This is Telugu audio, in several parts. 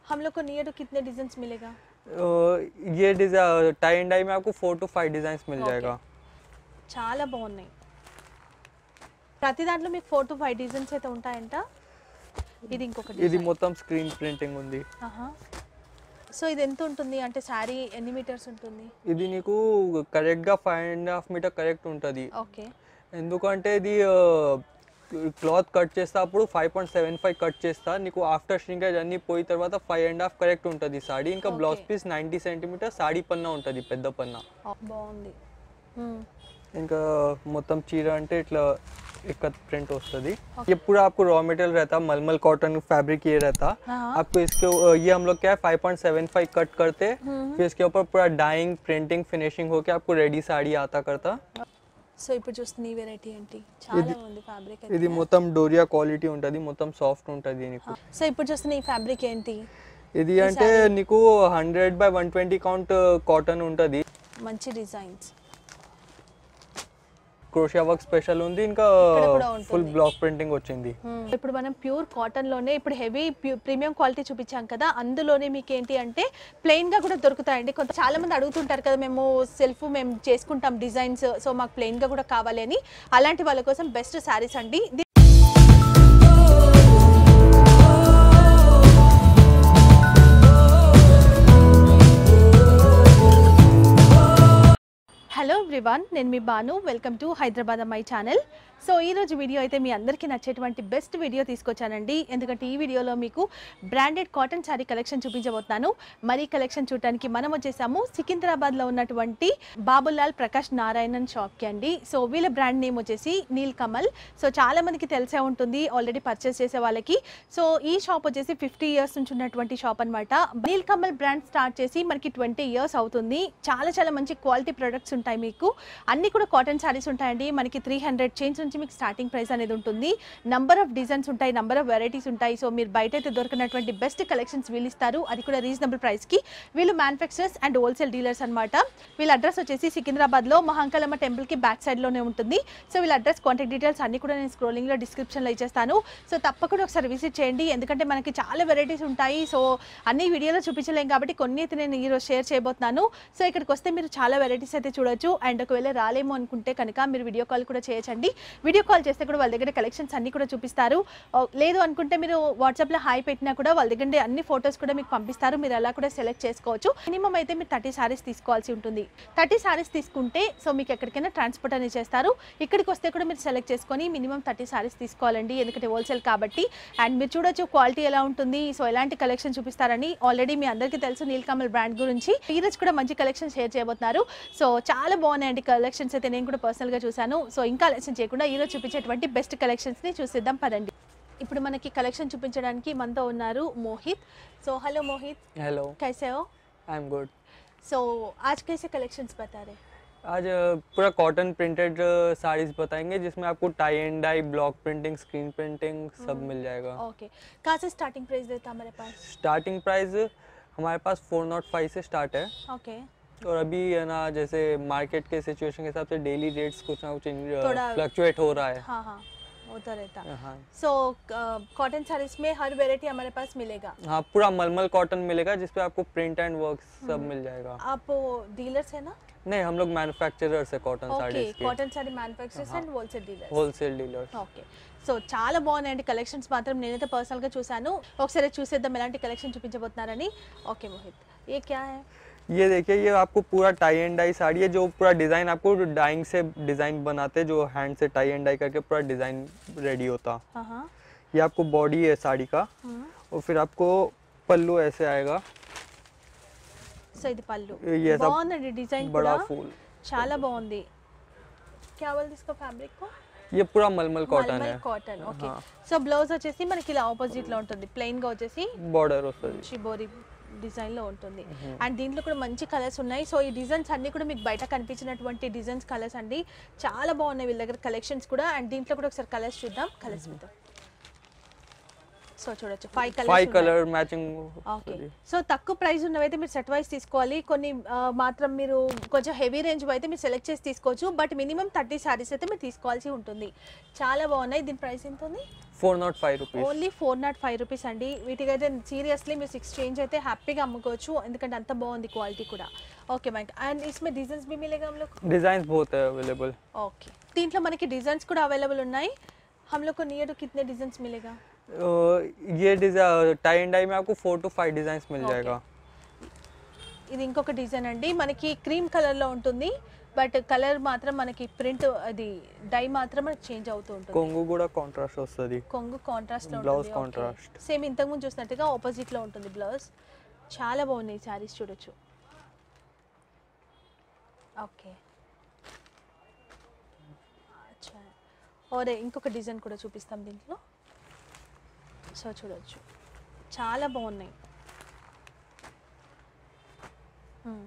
हम लोग को नियर टू कितने डिजाइन मिलेगा अ, ये डिजाइन टाई एंड डाई में आपको फोर टू फाइव डिजाइन मिल Okay. जाएगा చాలా బాగున్నాయి ప్రతి దాంట్లో మీకు ఫోర్ టు ఫైవ్ డిజైన్స్ అయితే ఉంటాయంట ఇది ఇంకొక ఇది డిజైన్ మొత్తం స్క్రీన్ ప్రింటింగ్ ఉంది సో ఇది ఎంత ఉంటుంది అంటే శారీ ఎన్ని మీటర్స్ ఉంటుంది ఇది నీకు కరెక్ట్గా five and half metre correct ఉంటుంది ఓకే ఎందుకంటే ఇది క్లాత్ కట్ చేస్తా అప్పుడు five point seven five cut చేస్తా నీకు ఆఫ్టర్ ష్రింకేజ్ అన్ని పోయిన తర్వాత ఫైవ్ అండ్ హాఫ్ కరెక్ట్ ఉంటుంది సాడీ ఇంకా blouse Okay. Piece ninety centimetre sari పన్నా ఉంటుంది పెద్ద పన్నా బాగుంది మ్మ్. ఇంకా మొత్తం చీర అంటే ఇట్లా इकत प्रिंट वस्तुदी ये पूरा आपको रॉ मटेरियल रहता है मलमल कॉटन फैब्रिक ये रहता हाँ। आपको इसके ये हम लोग क्या है 5.75 कट करते फिर इसके ऊपर पूरा डाइंग प्रिंटिंग फिनिशिंग होके आपको रेडी साड़ी आता करता సో ఇప్పుడు చూస్తుంది ఈ వెరైటీ ఏంటి చాలా ఉంది ఫ్యాబ్రిక్ ఇది మొత్తం డోరియా క్వాలిటీ ఉంటుంది మొత్తం సాఫ్ట్ ఉంటుంది నీకు సో ఇప్పుడు చూస్తున్న ఈ ఫ్యాబ్రిక్ ఏంటి ఇది అంటే నీకు hundred by one twenty count cotton ఉంటుంది మంచి డిజైన్స్ క్రోషియా వర్క్ స్పెషల్ ఉంది ఇంకా ఇక్కడ కూడా ఉంటుంది. ఫుల్ బ్లాక్ ప్రింటింగ్ వచ్చింది ఇప్పుడు మనం ప్యూర్ కాటన్ లోనే ఇప్పుడు హెవీ ప్రీమియం క్వాలిటీ చూపించాం కదా అందులోనే మీకు ఏంటి అంటే ప్లెయిన్ గా కూడా దొరుకుతాయండి కొంత చాలా మంది అడుగుతుంటారు కదా మేము సెల్ఫ్ మేము చేసుకుంటాం డిజైన్స్ సో మాకు ప్లెయిన్ గా కూడా కావాలి అని అలాంటి వాళ్ళ కోసం బెస్ట్ శారీస్ అండి ది- హలో ఎవ్రీవన్ నేను మీ Banu welcome to Hyderabad my channel so ఈరోజు వీడియో అయితే మీ అందరికీ నచ్చేటువంటి బెస్ట్ వీడియో తీసుకొచ్చానండి ఎందుకంటే ఈ వీడియోలో మీకు బ్రాండెడ్ కాటన్ శారీ కలెక్షన్ చూపించబోతున్నాను మరి కలెక్షన్ చూడటానికి మనం వచ్చేసాము సికింద్రాబాద్లో ఉన్నటువంటి బాబులాల్ ప్రకాష్ నారాయణన్ షాప్కి అండి సో వీళ్ళ బ్రాండ్ నేమ్ వచ్చేసి నీల్ కమల్ సో చాలా మందికి తెలిసే ఉంటుంది ఆల్రెడీ పర్చేస్ చేసే వాళ్ళకి సో ఈ షాప్ వచ్చేసి ఫిఫ్టీ ఇయర్స్ నుంచి ఉన్నటువంటి షాప్ అనమాట నీల్ కమల్ బ్రాండ్ స్టార్ట్ చేసి మనకి ట్వంటీ ఇయర్స్ అవుతుంది చాలా చాలా మంచి క్వాలిటీ ప్రొడక్ట్స్ ఉంటాయి మీకు అన్ని కూడా కాటన్ శారీస్ ఉంటాయండి మనకి త్రీ హండ్రెడ్ చేంజ్ నుంచి మీకు స్టార్టింగ్ ప్రైస్ అనేది ఉంటుంది నంబర్ ఆఫ్ డిజైన్స్ ఉంటాయి నంబర్ ఆఫ్ వెరైటీస్ ఉంటాయి సో మీరు బయట అయితే దొరికినటువంటి బెస్ట్ కలెక్షన్స్ వీళ్ళు ఇస్తారు అది కూడా రీజనబుల్ ప్రైస్కి వీళ్ళు మ్యానుఫ్యాక్చరర్స్ అండ్ హోల్సేల్ డీలర్స్ అనమాట వీళ్ళ అడ్రస్ వచ్చేసి సికింద్రాబాద్లో మహాంకలమ్మ టెంపుల్కి బ్యాక్ సైడ్లోనే ఉంటుంది సో వీళ్ళ అడ్రస్ కాంటాక్ట్ డీటెయిల్స్ అన్ని కూడా నేను స్క్రోలింగ్లో డిస్క్రిప్షన్లో ఇచ్చేస్తాను సో తప్పకుండా ఒకసారి విజిట్ చేయండి ఎందుకంటే మనకి చాలా వెరైటీస్ ఉంటాయి సో అన్ని వీడియోలో చూపించలేం కాబట్టి కొన్ని అయితే నేను ఈరోజు షేర్ చేయబోతున్నాను సో ఇక్కడికి వస్తే మీరు చాలా వెరైటీస్ అయితే చూడొచ్చు అండ్ ఒకవేళ రాలేమో అనుకుంటే కనుక మీరు వీడియో కాల్ కూడా చేయొచ్చండి వీడియో కాల్ చేస్తే కూడా వాళ్ళ దగ్గర కలెక్షన్స్ అన్ని కూడా చూపిస్తారు ఓ, లేదు అనుకుంటే మీరు వాట్సాప్లో హాయ్ పెట్టినా కూడా వాళ్ళ దగ్గర ఉండే అన్ని ఫొటోస్ కూడా మీకు పంపిస్తారు మీరు అలా కూడా సెలెక్ట్ చేసుకోవచ్చు మినిమం అయితే మీరు థర్టీ సారీస్ తీసుకోవాల్సి ఉంటుంది థర్టీ సారీస్ తీసుకుంటే సో మీకు ఎక్కడికైనా ట్రాన్స్పోర్ట్ అనేది చేస్తారు ఇక్కడికి వస్తే కూడా మీరు సెలెక్ట్ చేసుకొని మినిమం థర్టీ సారీస్ తీసుకోవాలండి ఎందుకంటే హోల్సేల్ కాబట్టి అండ్ మీరు చూడొచ్చు క్వాలిటీ ఎలా ఉంటుంది సో ఎలాంటి కలెక్షన్ చూపిస్తారని ఆల్రెడీ మీ అందరికీ తెలుసు నీల్కమల్ బ్రాండ్ గురించి ఈ రోజు కూడా మంచి కలెక్షన్ షేర్ చేయబోతున్నారు సో చాలా బాగున్నాయండి కలెక్షన్స్ అయితే నేను కూడా పర్సనల్గా చూశాను సో ఇంకా ఆలస్యం చేయకుండా ఈ రోజు చూపించేటువంటి బెస్ట్ కలెక్షన్స్ని చూసిద్దాం పదండి ఇప్పుడు మనకి కలెక్షన్ చూపించడానికి మనతో ఉన్నారు Mohit so hello Mohit hello कैसे हो आई एम गुड सो आज कैसे कलेक्शंस बता रहे आज अ, पूरा कॉटन प्रिंटेड साड़ीज बताएंगे जिसमें आपको tie and dye block printing screen printing सब मिल जाएगा ओके कहाँ से स्टार्टिंग प्राइस देता हमारे पास स्टार्टिंग प्राइस हमारे पास फोर नॉट फाइव से स्टार्ट है ओके और अभी है ना जैसे मार्केट के सिचुएशन के हिसाब से डेली रेट्स कुछ ना कुछ थोड़ा- फ्लक्चुएट हो रहा है हाँ हाँ वो तो रहता हाँ सो कॉटन साड़ीज में हर वेराइटी हमारे पास मिलेगा हाँ पूरा मलमल कॉटन मिलेगा जिसपे आपको प्रिंट एंड वर्क सब मिल जाएगा आप डीलर्स है ना नहीं हम लोग मैन्युफैक्चरर्स है कॉटन ఓకే साड़ीज के cotton sari manufacturers and wholesale dealers wholesale dealers okay so చాలా బాగున్నాయండి కలెక్షన్స్ మాత్రం నేనైతే పర్సనల్గా చూశాను ఒకసారి చూసేద్దాం ఎలాంటి కలెక్షన్ చూపించబోతున్నారని ఓకే మోహిత్ ఏ క్యా హై ये देखिए ये आपको पूरा टाई एंड डाई साड़ी है जो पूरा डिजाइन आपको डाइंग से डिजाइन बनाते जो हैंड से टाई एंड डाई करके पूरा डिजाइन रेडी होता हाँ हाँ ये आपको बॉडी है साड़ी का हम्म। और फिर आपको पल्लू ऐसे आएगा సో ఇది పళ్ళు ये सब బాగుందండి డిజైన్ बड़ा కూడా फूल చాలా బాగుంది క్యా బోల్ इसको ఫ్యాబ్రిక్ को ये पूरा मलमल कॉटन है కాటన్ ఓకే हाँ। సో బ్లౌజ్ వచ్చేసి మనకి ఇలా ఆపోజిట్ లో ఉంటుంది ప్లెయిన్ గా వచ్చేసి बॉर्डर वస్తుంది షిబోరి డిజైన్ లో ఉంటుంది అండ్ దీంట్లో కూడా మంచి కలర్స్ ఉన్నాయి సో ఈ డిజైన్స్ అన్ని కూడా మీకు బయట కనిపించినటువంటి డిజైన్స్ కలర్స్ అండి చాలా బాగున్నాయి వీళ్ళ దగ్గర కలెక్షన్స్ కూడా అండ్ దీంట్లో కూడా ఒకసారి కలర్స్ చూద్దాం కలర్స్ చూద్దాం సో చూడొచ్చు five five colours colour matching okay so తక్కువ ప్రైస్ ఉన్నవైతే మీరు సెట్ వైస్ తీసుకోవాలి కొన్ని ఆ, మాత్రం మీరు కొంచెం హెవీ రేంజ్ అయితే మీరు సెలెక్ట్ చేసి తీసుకోవచ్చు బట్ మినిమం థర్టీ శారీస్ అయితే మీరు తీసుకోవాల్సి ఉంటుంది చాలా బాగున్నాయి దీని ప్రైస్ ఎంత ఉంది four naught five rupees only four naught five rupees అండి వీటికైతే సీరియస్లీ మీరు సిక్స్ చేంజ్ అయితే హ్యాపీగా అమ్ముకోవచ్చు ఎందుకంటే అంత బాగుంది క్వాలిటీ కూడా ఓకే మ్యామ్ అండ్ इसमें डिजाइन भी मिलेगा हम लोग को? डिजाइन बहुत है अवेलेबल ఓకే దీంట్లో మనకి డిజైన్స్ కూడా అవైలబుల్ ఉన్నాయి हम लोग को नियर टू कितने डिजाइन मिलेगा ये डिजाइन टाई एंड डाई में आपको फोर टू फाइव डिजाइन मिल Okay. जाएगा ఇది ఇంకొక డిజైన్ అండి మనకి క్రీమ్ కలర్లో ఉంటుంది బట్ కలర్ మాత్రం మనకి ప్రింట్ అది డై మాత్రం మనకి చేంజ్ అవుతూ ఉంటుంది కొంగు కూడా కాంట్రాస్ట్ వస్తుంది కొంగు కాంట్రాస్ట్ లో Blouse ఉంటుంది contrast. సేమ్ ఇంతకు ముందు చూసినట్టుగా ఆపోజిట్ లో ఉంటుంది బ్లౌజ్ చాలా బాగున్నాయి శారీస్ చూడొచ్చు ఓకే అచ్చా ఓరే ఇంకొక డిజైన్ కూడా చూపిస్తాం దీంట్లో సో చూడొచ్చు చాలా బాగున్నాయి మ్మ్.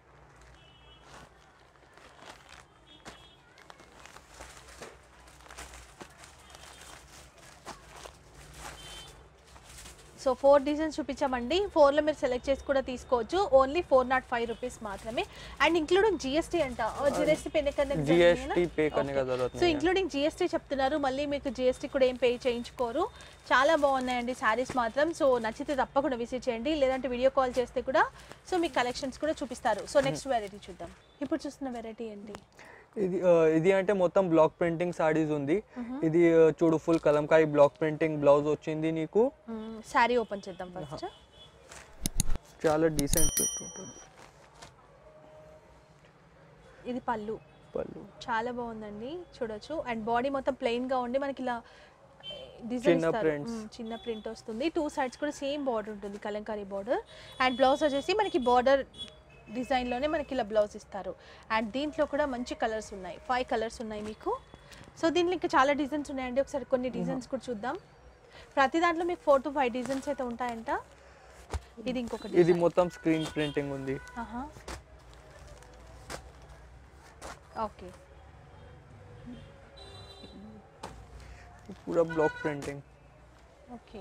సో ఫోర్ డిజైన్స్ చూపించామండి ఫోర్లో మీరు సెలెక్ట్ చేసి కూడా తీసుకోవచ్చు only four naught five rupees మాత్రమే అండ్ ఇంక్లూడింగ్ జిఎస్టీ అంట జిఎస్టీ పే जीएसटी पे करने का जरूरत సో नहीं है ఇంక్లూడింగ్ జిఎస్టీ చెప్తున్నారు మళ్ళీ మీకు జిఎస్టీ కూడా ఏం పే చేయించుకోరు చాలా బాగున్నాయండి శారీస్ మాత్రం సో నచ్చితే తప్పకుండా విజిట్ చేయండి లేదంటే వీడియో కాల్ చేస్తే కూడా సో మీ కలెక్షన్స్ కూడా చూపిస్తారు సో నెక్స్ట్ వెరైటీ చూద్దాం ఇప్పుడు చూస్తున్న వెరైటీ ఏంటి ఇది ఆ, ఇది అంటే మొత్తం బ్లాక్ ప్రింటింగ్ సారీస్ ఉంది ఇది ఆ, చూడు full kalamkari block printing blouse వచ్చింది నీకు శారీ ఓపెన్ చేద్దాం ఫస్ట్ చాలా డీసెంట్ ప్రింట్ ఉంటుంది ఇది పళ్ళు పళ్ళు చాలా బాగుందండి చూడొచ్చు అండ్ బాడీ మొత్తం ప్లెయిన్ గా ఉండి మనకి ఇలా డిజైన్ చిన్న prints. చిన్న ప్రింట్ వస్తుంది టూ సైడ్స్ కూడా సేమ్ బార్డర్ ఉంటుంది కలంకారీ బార్డర్ అండ్ బ్లౌజ్ వచ్చేసి మనకి బార్డర్ డిజైన్లోనే మనకి ఇలా బ్లౌజ్ ఇస్తారు అండ్ దీంట్లో కూడా మంచి కలర్స్ ఉన్నాయి ఫైవ్ కలర్స్ ఉన్నాయి మీకు సో దీంట్లో ఇంకా చాలా డిజైన్స్ ఉన్నాయండి ఒకసారి కొన్ని డిజైన్స్ కూడా చూద్దాం ప్రతి దాంట్లో మీకు ఫోర్ టు ఫైవ్ డిజైన్స్ అయితే ఉంటాయంట ఇది ఇంకొక ఇది డిజైన్ మొత్తం స్క్రీన్ ప్రింటింగ్ ఉంది ఓకే పూरा బ్లాక్ ప్రింటింగ్ ఓకే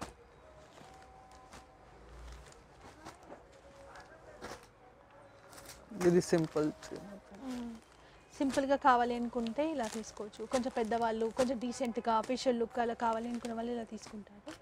ఇది సింపుల్ సింపుల్గా కావాలి అనుకుంటే ఇలా తీసుకోవచ్చు కొంచెం పెద్దవాళ్ళు కొంచెం డీసెంట్గా అఫీషియల్ లుక్ అలా కావాలి అనుకునే వాళ్ళు ఇలా తీసుకుంటారు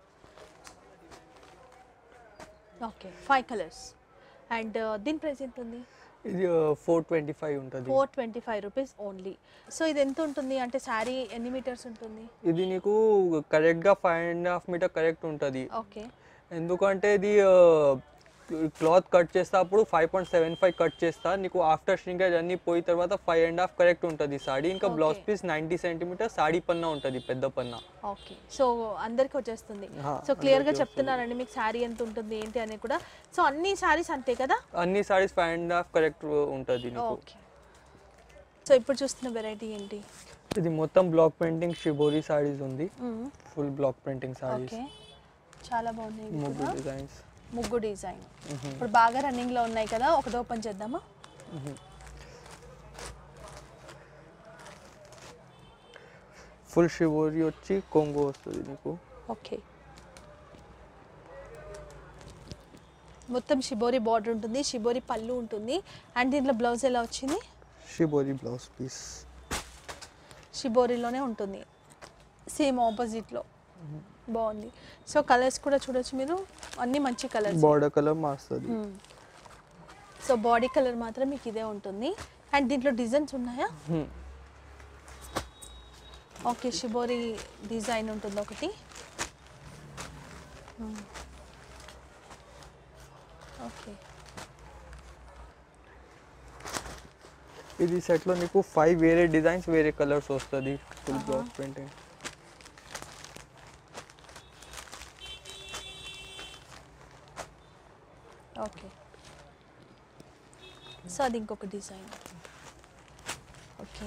ఓకే ఫైవ్ కలర్స్ అండ్ దీని ప్రైస్ ఎంత ఉంది ఇది ఫోర్ ట్వంటీ ఫైవ్ ఉంటుంది four twenty five rupees only so ఇది ఎంత ఉంటుంది అంటే శారీ ఎన్ని మీటర్స్ ఉంటుంది ఇది నీకు కరెక్ట్గా five and half metre correct ఉంటుంది ఓకే ఎందుకంటే ఇది క్లాత్ కట్ చేస్తా అప్పుడు five point seven five cut చేస్తా నీకు ఆఫ్టర్ ష్రింకేజ్ అన్ని పోయిన తర్వాత ఫైవ్ అండ్ హాఫ్ కరెక్ట్ ఉంటుంది సాడీ ఇంకా blouse Okay. Piece ninety centimetre sari పన్నా ఉంటుంది పెద్ద పన్నా ఓకే సో అందరికి వచ్చేస్తుంది హా, సో క్లియర్గా అందరికీ చెప్తున్నారండి మీకు శారీ ఎంత ఉంటుంది ఏంటి అని కూడా సో అన్ని శారీస్ అంతే కదా అన్ని saris five and half correct ఉంటుంది నీకు ఓకే సో ఇప్పుడు చూస్తున్న వెరైటీ ఏంటి ఇది మొత్తం బ్లాక్ ప్రింటింగ్ షిబోరి సారీస్ ఉంది మ్మ్. Full block printing saris okay చాలా బాగున్నాయి ఇవి ముగ్గు కూడా. డిజైన్స్ ముగ్గు డిజైన్ ఇప్పుడు బాగా రన్నింగ్ లో ఉన్నాయి కదా ఒకటి ఓపెన్ చేద్దామా ఫుల్ షిబోరి వచ్చి కొంగు వస్తుంది నీకు ఓకే మొత్తం షిబోరి బార్డర్ ఉంటుంది షిబోరి పళ్ళు ఉంటుంది అండ్ దీంట్లో బ్లౌజ్ ఎలా వచ్చింది షిబోరి బ్లౌజ్ పీస్ షిబోరిలోనే ఉంటుంది సేమ్ ఆపోజిట్లో బాగుంది సో కలర్స్ కూడా చూడొచ్చు మీరు అన్ని మంచి కలర్స్ బార్డర్ కలర్ మారుస్తుంది సో బాడీ కలర్ మాత్రం మీకు ఇదే ఉంటుంది అండ్ దీంట్లో డిజైన్స్ ఉన్నాయా ఓకే షిబోరి డిజైన్ ఉంటుంది ఒకటి ఓకే ఇది సెట్లో నీకు ఫైవ్ వేరే డిజైన్స్ వేరే కలర్స్ వస్తుంది full block printing okay so అది ఇంకొక డిజైన్ ఓకే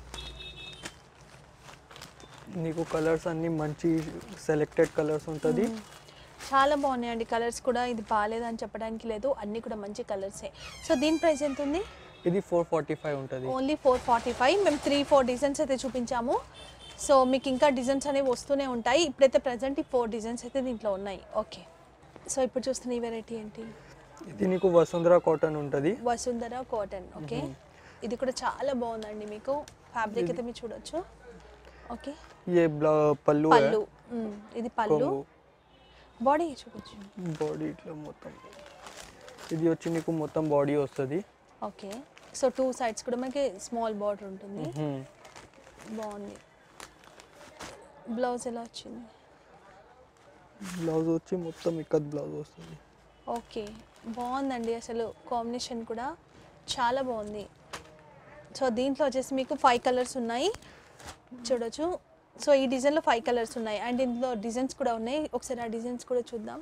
నీకు కలర్స్ అన్ని మంచి సెలెక్టెడ్ కలర్స్ ఉంటుంది చాలా బాగున్నాయండి కలర్స్ కూడా ఇది బాగాలేదని చెప్పడానికి లేదు అన్నీ కూడా మంచి కలర్సే సో దీని ప్రైస్ ఎంత ఉంది ఇది ఫోర్ ఫార్టీ ఫైవ్ ఉంటుంది ఓన్లీ ఫోర్ ఫార్టీ ఫైవ్ మేము త్రీ ఫోర్ డిజైన్స్ అయితే చూపించాము సో మీకు ఇంకా డిజైన్స్ అనేవి వస్తూనే ఉంటాయి ఇప్పుడైతే ప్రజెంట్ ఈ ఫోర్ డిజైన్స్ అయితే దీంట్లో ఉన్నాయి ఓకే సో ఇప్పుడు చూస్తున్న ఈ వెరైటీ ఏంటి ఇది నీకు వసుంధర కాటన్ ఉంటుంది వసుంధర కాటన్ ఓకే ఇది కూడా చాలా బాగుందండి మీకు ఫ్యాబ్రిక్ అయితే మీరు చూడొచ్చు ఓకే ఏ బ్లా పళ్ళు పళ్ళు మ్మ్. ఇది పళ్ళు బాడీ చూపించు బాడీ ఇట్లా మొత్తం ఇది వచ్చి నీకు మొత్తం బాడీ వస్తుంది ఓకే సో టూ సైడ్స్ కూడా మనకి స్మాల్ బార్డర్ ఉంటుంది మ్మ్. బాగుంది బ్లౌజ్ ఎలా వచ్చింది బ్లౌజ్ వచ్చి మొత్తం ఇక్కత్ బ్లౌజ్ వస్తుంది ఓకే బాగుందండి అసలు కాంబినేషన్ కూడా చాలా బాగుంది సో దీంట్లో వచ్చేసి మీకు ఫైవ్ కలర్స్ ఉన్నాయి చూడొచ్చు సో ఈ డిజైన్లో ఫైవ్ కలర్స్ ఉన్నాయి అండ్ ఇందులో డిజైన్స్ కూడా ఉన్నాయి ఒకసారి ఆ డిజైన్స్ కూడా చూద్దాం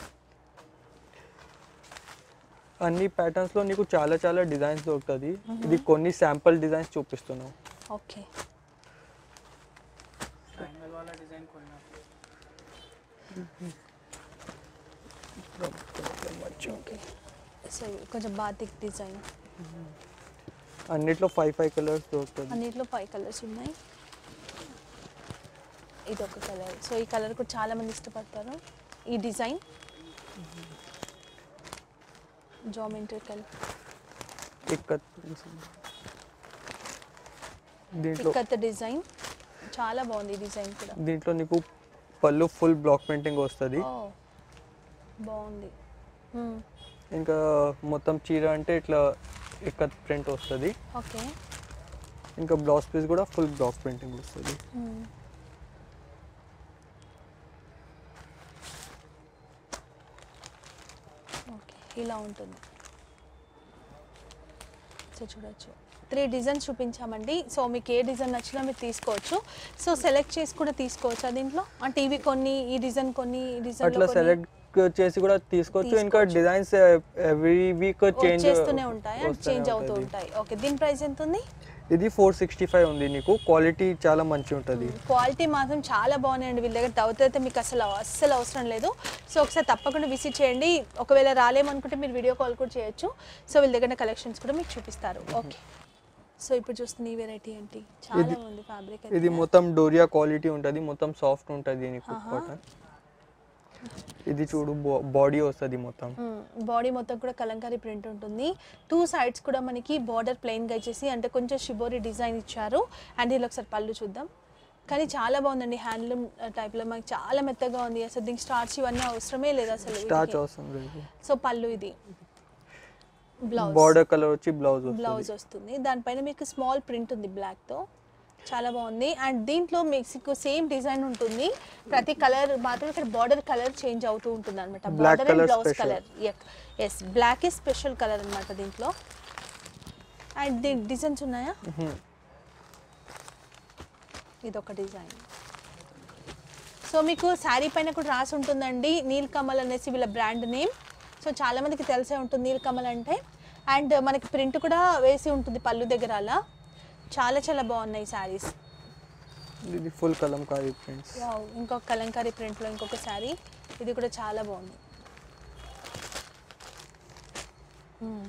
అన్ని ప్యాటర్న్స్ లో నీకు చాలా చాలా డిజైన్స్ దొరుకుతుంది ఇది కొన్ని శాంపుల్ డిజైన్స్ చూపిస్తున్నాం ఓకే ఓకే సో ఇవి కొంచెం బాతిక్ డిజైన్ అన్నిట్లో ఫైవ్ ఫైవ్ కలర్స్ దొరుకుతుంది అన్నిట్లో ఫైవ్ కలర్స్ ఉన్నాయి ఇది ఒక కలర్ సో ఈ కలర్ కూడా చాలా మంది ఇష్టపడతారు ఈ డిజైన్ జామెంట్రీ కలర్ ఇక్కత్ దీంట్లో ఇక్కత్ డిజైన్ చాలా బాగుంది ఈ డిజైన్ కూడా దీంట్లో నీకు పళ్ళు ఫుల్ బ్లాక్ పెయింటింగ్ వస్తుంది ఓ బాగుంది మ్మ్. ఇంకా మొత్తం చీర అంటే ఇట్లా ఇక్కత్ ప్రింట్ వస్తుంది ఓకే ఇంకా బ్లౌజ్ పీస్ కూడా ఫుల్ బ్లాక్ ప్రింటింగ్ వస్తుంది మ్మ్. ఓకే ఇలా ఉంటుంది సో చూడొచ్చు త్రీ డిజైన్స్ చూపించామండి సో మీకు ఏ డిజైన్ నచ్చినా మీరు తీసుకోవచ్చు సో సెలెక్ట్ చేసి కూడా తీసుకోవచ్చు దీంట్లో అంటే ఇవి కొన్ని ఈ డిజైన్ కొన్ని ఈ డిజైన్ అట్లా సెలెక్ట్ చేసి కూడా తీసుకోవచ్చు ఇంకా తీసుకోవచ్చు. డిజైన్స్ ఎవ్రీ వీక్ చేంజ్ చేస్తూనే ఉంటాయి అండ్ చేంజ్ అవుతూ ఉంటాయి ఓకే దీని ప్రైస్ ఎంత ఉంది ఇది ఫోర్ సిక్స్టీ ఫైవ్ ఉంది నీకు క్వాలిటీ చాలా మంచి ఉంటుంది క్వాలిటీ మాత్రం చాలా బాగున్నాయండి వీళ్ళ దగ్గర డౌట్ అయితే మీకు అసలు అస్సలు అవసరం లేదు సో ఒకసారి తప్పకుండా విజిట్ చేయండి ఒకవేళ రాలేమనుకుంటే మీరు వీడియో కాల్ కూడా చేయొచ్చు సో వీళ్ళ దగ్గర కలెక్షన్స్ కూడా మీకు చూపిస్తారు ఓకే సో ఇప్పుడు చూస్తున్న ఈ వెరైటీ ఏంటి చాలా ఇది- ఉంది ఫ్యాబ్రిక్ ఇది మొత్తం డోరియా క్వాలిటీ ఉంటుంది మొత్తం సాఫ్ట్ ఉంటుంది నీకు ఆహా. కాటన్ ఇది చూడు బాడీ వస్తుంది మొత్తం బాడీ మొత్తం కూడా కలంకారీ ప్రింట్ ఉంటుంది టూ సైడ్స్ కూడా మనకి బార్డర్ ప్లెయిన్గా ఇచ్చేసి అంటే కొంచెం షిబోరి డిజైన్ ఇచ్చారు అండ్ ఇలా ఒకసారి పళ్ళు చూద్దాం కానీ చాలా బాగుందండి హ్యాండ్లూమ్ టైప్లో మనకి చాలా మెత్తగా ఉంది అసలు దీనికి స్టార్చ్ ఇవన్నీ అవసరమే లేదు అసలు స్టార్చ్ వీటికి. అవసరం లేదు సో పళ్ళు ఇది బ్లౌజ్ బార్డర్ కలర్ వచ్చి బ్లౌజ్ బ్లౌజ్ వస్తుంది వస్తుంది దానిపైన మీకు స్మాల్ ప్రింట్ ఉంది బ్లాక్తో చాలా బాగుంది అండ్ దీంట్లో మీకు సేమ్ డిజైన్ ఉంటుంది ప్రతి కలర్ మాత్రం ఇక్కడ బార్డర్ కలర్ చేంజ్ అవుతూ ఉంటుంది అనమాట Black border and colour blouse special. Colour yes black is special colour అనమాట దీంట్లో అండ్ దీని డిజైన్స్ ఉన్నాయా ఇది ఒక డిజైన్ సో మీకు శారీ పైన కూడా రాసి ఉంటుందండి నీల్ కమల్ అనేసి వీళ్ళ బ్రాండ్ నేమ్ సో చాలా మందికి తెలిసే ఉంటుంది నీల్ కమల్ అంటే అండ్ మనకి ప్రింట్ కూడా వేసి ఉంటుంది పళ్ళు దగ్గర అలా చాలా చాలా బాగున్నాయి శారీస్ ఇది ఫుల్ కలంకారీ ప్రింట్స్ ఇంకొక కలంకారీ ప్రింట్లో ఇంకొక శారీ ఇది కూడా చాలా బాగుంది మ్మ్.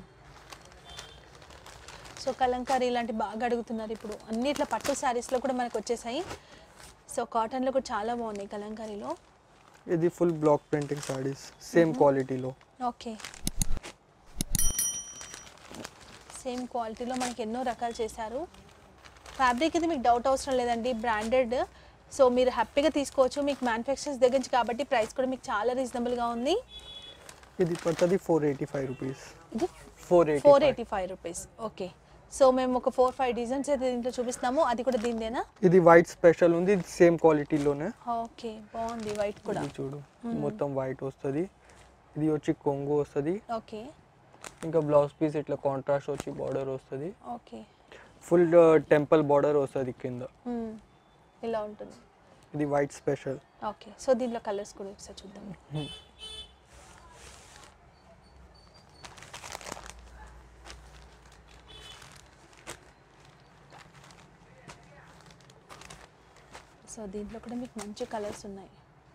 సో కలంకారీ ఇలాంటి బాగా అడుగుతున్నారు ఇప్పుడు అన్ని ఇట్లా పట్టు శారీస్లో కూడా మనకు వచ్చేసాయి సో కాటన్లో కూడా చాలా బాగున్నాయి కలంకారీలో ఇది full block printing saris same క్వాలిటీలో ఓకే సేమ్ క్వాలిటీలో మనకి ఎన్నో రకాలు చేశారు ఫ్యాబ్రిక్ ఇది మీకు డౌట్ అవసరం లేదండి బ్రాండెడ్ సో మీరు హ్యాపీగా తీసుకోవచ్చు మీకు మ్యానుఫ్యాక్చర్స్ దగ్గర నుంచి కాబట్టి ప్రైస్ కూడా మీకు చాలా రీజనబుల్గా ఉంది ఇది పడుతుంది ఫోర్ ఎయిటీ ఫైవ్ రూపీస్ ఇది four eighty four eighty five rupees okay so మేము ఒక ఫోర్ ఫైవ్ డిజైన్స్ అయితే దీంట్లో చూపిస్తున్నాము అది కూడా దీనిదేనా ఇది వైట్ స్పెషల్ ఉంది ఇది సేమ్ క్వాలిటీలోనే ఓకే బాగుంది వైట్ కూడా ఇది చూడు మొత్తం వైట్ వస్తుంది ఇది వచ్చి కొంగు వస్తుంది ఓకే ఇంకా బ్లౌజ్ పీస్ ఇట్లా కాంట్రాస్ట్ వచ్చి బార్డర్ వస్తుంది ఓకే ఫుల్ టెంపుల్ బార్డర్ వస్తుంది కింద మ్మ్. ఇలా ఉంటుంది ఇది వైట్ స్పెషల్ ఓకే సో దీంట్లో కలర్స్ కూడా ఒకసారి చూద్దాం సో దీంట్లో కూడా మీకు మంచి కలర్స్ ఉన్నాయి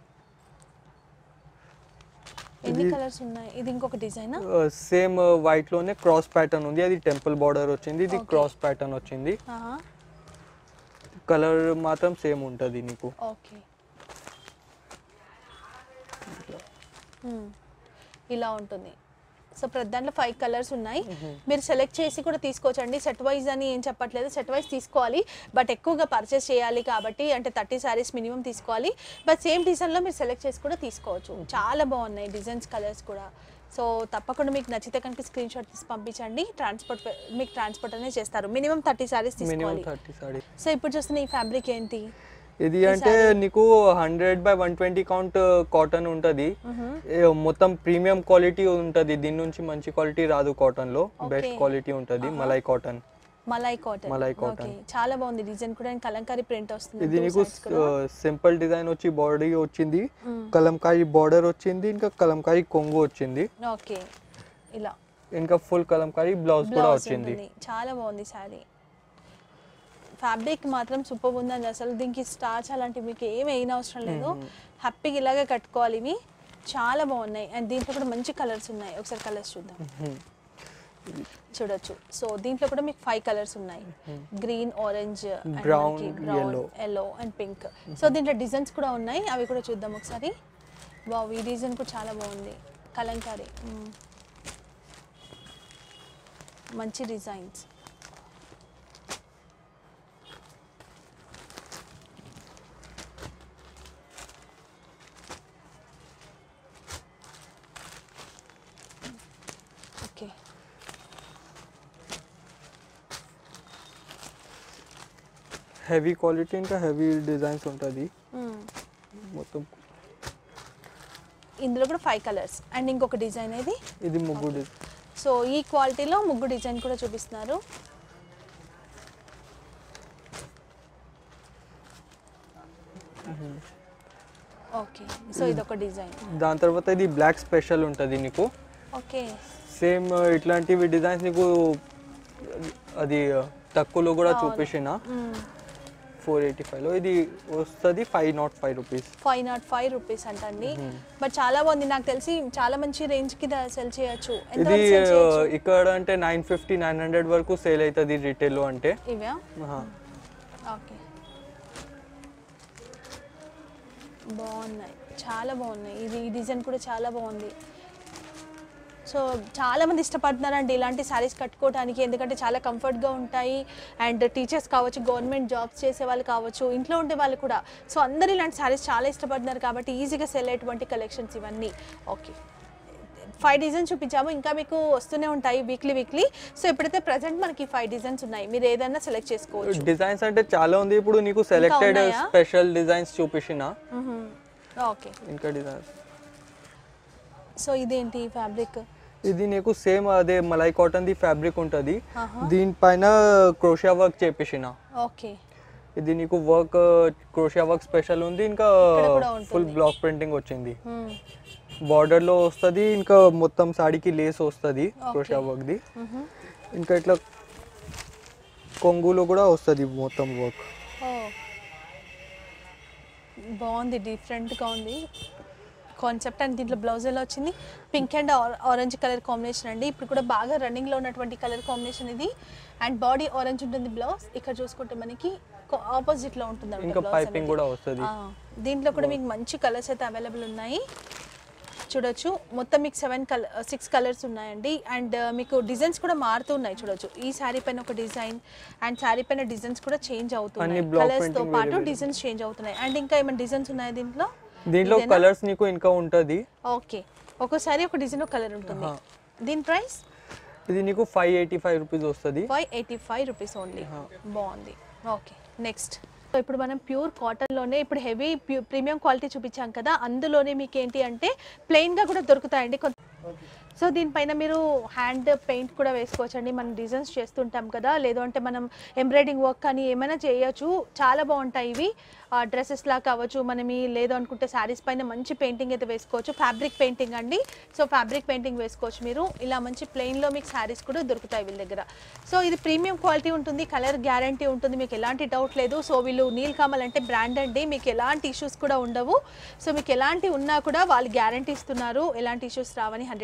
ఎన్ని ఇది- కలర్స్ ఉన్నాయి ఇది ఇంకొక డిజైనా సేమ్ వైట్ లోనే క్రాస్ ప్యాటర్న్ ఉంది అది టెంపుల్ బార్డర్ వచ్చింది ఇది Okay. క్రాస్ ప్యాటర్న్ వచ్చింది కలర్ మాత్రం సేమ్ ఉంటుంది నీకు ఓకే మ్మ్. ఇలా ఉంటుంది సో ప్రతి దాంట్లో ఫైవ్ కలర్స్ ఉన్నాయి మీరు సెలెక్ట్ చేసి కూడా తీసుకోవచ్చండి సెట్ వైజ్ అని ఏం చెప్పట్లేదు సెట్ వైజ్ తీసుకోవాలి బట్ ఎక్కువగా పర్చేస్ చేయాలి కాబట్టి అంటే థర్టీ శారీస్ మినిమం తీసుకోవాలి బట్ సేమ్ డిజైన్లో మీరు సెలెక్ట్ చేసి కూడా తీసుకోవచ్చు చాలా బాగున్నాయి డిజైన్స్ కలర్స్ కూడా సో తప్పకుండా మీకు నచ్చితే కనుక స్క్రీన్ షాట్ తీసి పంపించండి ట్రాన్స్పోర్ట్ మీకు ట్రాన్స్పోర్ట్ అనేది చేస్తారు మినిమం థర్టీ శారీస్ మినిమం తీసుకోవాలి థర్టీ సారీ సో ఇప్పుడు చూస్తున్న ఈ ఫ్యాబ్రిక్ ఏంటి ఇది అంటే నీకు hundred by one twenty count cotton ఉంటుంది మొత్తం ప్రీమియం క్వాలిటీ ఉంటుంది దీని నుంచి మంచి క్వాలిటీ రాదు కాటన్ లో బెస్ట్ Okay. క్వాలిటీ ఉంటుంది malai cotton malai cotton malai cotton. Okay చాలా బాగుంది డిజైన్ కూడా అండ్ కలంకారీ ప్రింట్ వస్తుంది ఇది two నీకు sides కూడా. సింపుల్ డిజైన్ వచ్చి బాడీ వచ్చింది మ్మ్. కలంకారీ బార్డర్ వచ్చింది ఇంకా కలంకారీ కొంగు వచ్చింది ఓకే ఇలా ఇంకా ఫుల్ కలంకారీ బ్లౌజ్ కూడా బ్లౌజ్ వచ్చింది ఉంటుంది చాలా బాగుంది శారీ ఫ్యాబ్రిక్ మాత్రం సూపర్ ఉందండి అసలు దీనికి స్టార్చ్ అలాంటివి మీకు ఏమి అయిన అవసరం లేదు హ్యాపీగా ఇలాగే కట్టుకోవాలి ఇవి చాలా బాగున్నాయి అండ్ దీంట్లో కూడా మంచి కలర్స్ ఉన్నాయి ఒకసారి కలర్స్ చూద్దాం మ్మ్. చూడొచ్చు సో దీంట్లో కూడా మీకు ఫైవ్ కలర్స్ ఉన్నాయి green orange Brown, brown yellow. Yellow and pink so దీంట్లో డిజైన్స్ కూడా ఉన్నాయి అవి కూడా చూద్దాం ఒకసారి బావ్ ఈ డిజైన్ కూడా చాలా బాగుంది కలంకారీ మ్మ్. మంచి డిజైన్స్ ఓకే హెవీ క్వాలిటీ ఇంకా హెవీ డిజైన్స్ ఉంటుంది మ్మ్. మొత్తం ఇందులో కూడా ఫైవ్ కలర్స్ అండ్ ఇంకొక డిజైన్ ఇది ఇది ముగ్గు డిజైన్ సో ఈ క్వాలిటీలో ముగ్గు డిజైన్ కూడా చూపిస్తున్నారు ఓకే సో ఇదొక డిజైన్ దాని తర్వాత ఇది బ్లాక్ స్పెషల్ ఉంటుంది నీకు ఓకే సేమ్ ఇట్లాంటివి డిజైన్స్ నీకు అది తక్కువలో కూడా చూపించిన ఫోర్ ఎయిటీ ఫైవ్లో ఇది వస్తుంది five naught five rupees five naught five rupees అంటండి బట్ చాలా బాగుంది నాకు తెలిసి చాలా మంచి రేంజ్ కి సెల్ చేయొచ్చు ఎంత ఇది sell చేయొచ్చు? ఇక్కడ అంటే నైన్ ఫిఫ్టీ నైన్ హండ్రెడ్ వరకు సేల్ అవుతుంది రిటైల్లో అంటే ఇవా ఆహా. ఓకే బాగున్నాయి చాలా బాగున్నాయి ఇది ఈ డిజైన్ కూడా చాలా బాగుంది సో చాలా మంది ఇష్టపడుతున్నారండి ఇలాంటి శారీస్ కట్టుకోవడానికి ఎందుకంటే చాలా కంఫర్ట్గా ఉంటాయి అండ్ టీచర్స్ కావచ్చు గవర్నమెంట్ జాబ్స్ చేసే వాళ్ళు కావచ్చు ఇంట్లో ఉండే వాళ్ళు కూడా సో అందరు ఇలాంటి శారీస్ చాలా ఇష్టపడుతున్నారు కాబట్టి ఈజీగా సెల్ అయ్యేటువంటి కలెక్షన్స్ ఇవన్నీ ఓకే ఫైవ్ డిజైన్స్ చూపించాము ఇంకా మీకు వస్తూనే ఉంటాయి వీక్లీ వీక్లీ సో ఇప్పుడైతే ప్రజెంట్ మనకి ఫైవ్ డిజైన్స్ ఉన్నాయి మీరు ఏదైనా సెలెక్ట్ చేసుకోవచ్చు డిజైన్స్ అంటే చాలా ఉంది ఇప్పుడు నీకు సెలెక్టెడ్ ఉన్నాయా? స్పెషల్ డిజైన్స్ చూపించిన ఓకే ఇంకా డిజైన్స్ సో ఇదేంటి ఫ్యాబ్రిక్ ఇది నీకు సేమ్ అదే మలై కాటన్ ది ఫ్యాబ్రిక్ ఉంటుంది ఆహా. దీనిపైన క్రోషియా వర్క్ చేపించిన ఓకే ఇది నీకు వర్క్ క్రోషియా వర్క్ స్పెషల్ ఉంది ఇంకా ఇక్కడ కూడా ఉంటుంది. ఫుల్ బ్లాక్ ప్రింటింగ్ వచ్చింది బార్డర్ లో వస్తుంది ఇంకా మొత్తం సాడీకి లేస్ వస్తుంది క్రోషియా వర్క్ ది ఇంకా ఇట్లా కొంగులో కూడా వస్తుంది మొత్తం వర్క్ ఓ బాగుంది డిఫరెంట్గా ఉంది కాన్సెప్ట్ అండ్ దీంట్లో బ్లౌజ్ ఎలా వచ్చింది pink and orange colour combination అండి ఇప్పుడు కూడా బాగా రన్నింగ్లో ఉన్నటువంటి కలర్ కాంబినేషన్ ఇది అండ్ బాడీ ఆరెంజ్ ఉంటుంది బ్లౌజ్ ఇక్కడ చూసుకుంటే మనకి ఆపోజిట్లో ఉంటుంది అన్నమాట ఇంకా blouse పైపింగ్ అనేది. కూడా వస్తుంది ఆ, దీంట్లో కూడా మీకు మంచి కలర్స్ అయితే అవైలబుల్ ఉన్నాయి చూడొచ్చు మొత్తం మీకు సెవెన్ కలర్ సిక్స్ కలర్స్ ఉన్నాయండి అండ్ మీకు డిజైన్స్ కూడా మారుతూ ఉన్నాయి చూడొచ్చు ఈ శారీ పైన ఒక డిజైన్ అండ్ శారీ పైన డిజైన్స్ కూడా చేంజ్ అవుతున్నాయి అన్ని block కలర్స్ తో printing పాటు వేరే వేరే. డిజైన్స్ చేంజ్ అవుతున్నాయి అండ్ ఇంకా ఏమైనా డిజైన్స్ ఉన్నాయి దీంట్లో దీంట్లో ఇదేనా? కలర్స్ నీకు ఇంకా ఉంటుంది ఓకే ఒక్కోసారి ఒక డిజైన్ ఒక కలర్ ఉంటుంది ఆహా. దీని ప్రైస్ ఇది నీకు ఫైవ్ ఎయిటీ ఫైవ్ రూపీస్ వస్తుంది five eighty five rupees only బాగుంది ఓకే నెక్స్ట్ ఇప్పుడు మనం ప్యూర్ కాటన్లోనే ఇప్పుడు హెవీ ప్రీమియం క్వాలిటీ చూపించాం కదా అందులోనే మీకు ఏంటి అంటే ప్లెయిన్గా కూడా దొరుకుతాయండి కొంత సో దీనిపైన మీరు హ్యాండ్ పెయింట్ కూడా వేసుకోవచ్చండి మనం డిజైన్స్ చేస్తుంటాం కదా లేదు అంటే మనం ఎంబ్రాయిడింగ్ వర్క్ కానీ ఏమైనా చేయొచ్చు చాలా బాగుంటాయి ఇవి డ్రెస్సెస్ లా కావచ్చు మనం ఈ లేదు అనుకుంటే శారీస్ పైన మంచి పెయింటింగ్ అయితే వేసుకోవచ్చు ఫ్యాబ్రిక్ పెయింటింగ్ అండి సో ఫ్యాబ్రిక్ పెయింటింగ్ వేసుకోవచ్చు మీరు ఇలా మంచి ప్లెయిన్లో మీకు శారీస్ కూడా దొరుకుతాయి వీళ్ళ దగ్గర సో ఇది ప్రీమియం క్వాలిటీ ఉంటుంది కలర్ గ్యారంటీ ఉంటుంది మీకు ఎలాంటి డౌట్ లేదు సో వీళ్ళు నీల్ కమల్ అంటే బ్రాండ్ అండి మీకు ఎలాంటి ఇష్యూస్ కూడా ఉండవు సో మీకు ఎలాంటి ఉన్నా కూడా వాళ్ళు గ్యారంటీ ఇస్తున్నారు ఎలాంటి ఇష్యూస్ రావని హండ్రెడ్ పర్సెంట్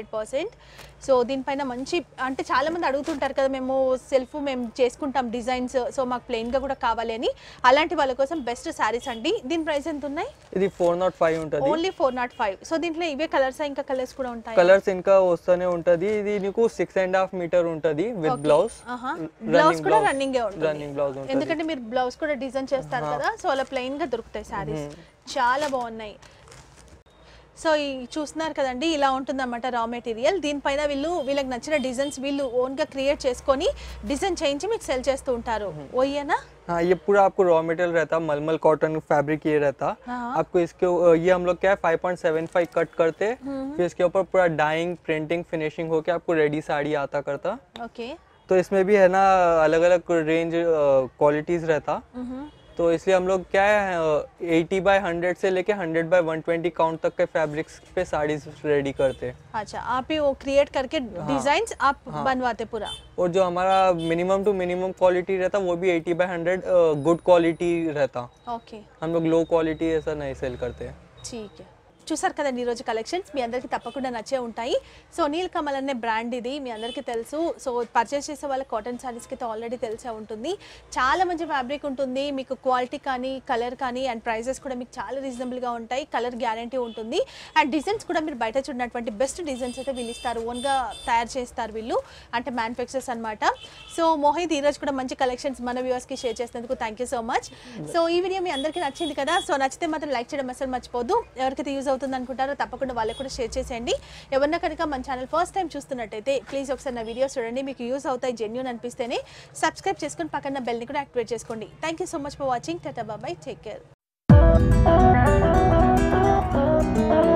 పర్సెంట్ సో దీనిపైన మంచి అంటే చాలా మంది అడుగుతుంటారు కదా మేము సెల్ఫ్ మేము చేసుకుంటాం డిజైన్స్ సో మాకు ప్లెయిన్గా కూడా కావాలి అని అలాంటి వాళ్ళ కోసం బెస్ట్ శారీస్ అండి దీని ప్రైస్ ఎంత ఉన్నాయి ఇది ఫోర్ నాట్ ఫైవ్ ఉంటుంది only four naught five so దీంట్లో ఇవే కలర్స్ ఇంకా కలర్స్ కూడా ఉంటాయి కలర్స్ ఇంకా వస్తూనే ఉంటది ఇది నీకు సిక్స్ అండ్ హాఫ్ మీటర్ ఉంటది విత్ బ్లౌజ్ బ్లౌజ్ కూడా రన్నింగ్ ఉంటుంది రన్నింగ్ బ్లౌజ్ ఉంటుంది ఎందుకంటే మీరు బ్లౌజ్ కూడా డిజైన్ చేస్తారు కదా సో అలా ప్లెయిన్ గా దొరుకుతాయి శారీస్ చాలా బాగున్నాయి సో ఈ చూస్తున్నారు కదండి ఇలా ఉంటుందన్నమాట రా మెటీరియల్ దీనిపైన వీళ్ళు వీళ్ళకి నచ్చిన డిజైన్స్ వీళ్ళు ఓన్ గా క్రియేట్ చేసుకొని డిజైన్ చేయించి మీకు సెల్ చేస్తూ ఉంటారు ఓయ్యేనా हाँ ये पूरा आपको रॉ मटेरियल रहता मलमल कॉटन फैब्रिक ये रहता हाँ। आपको इसके ये हम लोग क्या है five point seven five cut करते फिर इसके ऊपर पूरा डाइंग प्रिंटिंग फिनिशिंग होके आपको रेडी साड़ी आता करता ఓకే तो इसमें भी है ना अलग अलग रेंज क्वालिटीज रहता तो इसलिए हम लोग क्या है एटी बाय हंड्रेड से लेके hundred by one twenty count तक के फैब्रिक्स पे साड़ीज रेडी करते हैं अच्छा आप ही वो क्रिएट करके डिजाइन आप बनवाते पूरा और जो हमारा मिनिमम टू मिनिमम क्वालिटी रहता वो भी eighty by hundred good quality रहता ఓకే हम लोग लो क्वालिटी ऐसा नहीं सेल करते हैं ठीक है చూసారు కదండి ఈరోజు కలెక్షన్స్ మీ అందరికీ తప్పకుండా నచ్చే ఉంటాయి సో నీల్ కమల్ అనే బ్రాండ్ ఇది మీ అందరికీ తెలుసు సో పర్చేస్ చేసే వాళ్ళ కాటన్ శారీస్కి అయితే ఆల్రెడీ తెలిసే ఉంటుంది చాలా మంచి ఫ్యాబ్రిక్ ఉంటుంది మీకు క్వాలిటీ కానీ కలర్ కానీ అండ్ ప్రైజెస్ కూడా మీకు చాలా రీజనబుల్గా ఉంటాయి కలర్ గ్యారంటీ ఉంటుంది అండ్ డిజైన్స్ కూడా మీరు బయట చూడనటువంటి బెస్ట్ డిజైన్స్ అయితే వీళ్ళు ఇస్తారు ఓన్గా తయారు చేస్తారు వీళ్ళు అంటే మ్యానుఫ్యాక్చర్స్ అనమాట సో మోహిత్ ఈరోజు కూడా మంచి కలెక్షన్స్ మన వ్యూవర్స్కి షేర్ చేసినందుకు thank you so much so ఈ వీడియో మీ అందరికీ నచ్చింది కదా సో నచ్చితే మాత్రం లైక్ చేయడం అసలు మర్చిపోద్దు ఎవరికైతే యూజ్ అవుతుంది అనుకుంటారో తప్పకుండా వాళ్ళకి కూడా షేర్ చేసేయండి ఎవరన్నా కనుక మన ఛానల్ ఫస్ట్ టైం చూస్తున్నట్టయితే ప్లీజ్ ఒకసారి నా వీడియోస్ చూడండి మీకు యూజ్ అవుతాయి జెన్యున్ అనిపిస్తేనే సబ్స్క్రైబ్ చేసుకొని పక్కన బెల్ని కూడా యాక్టివేట్ చేసుకోండి thank you so much for watching tata bye bye take care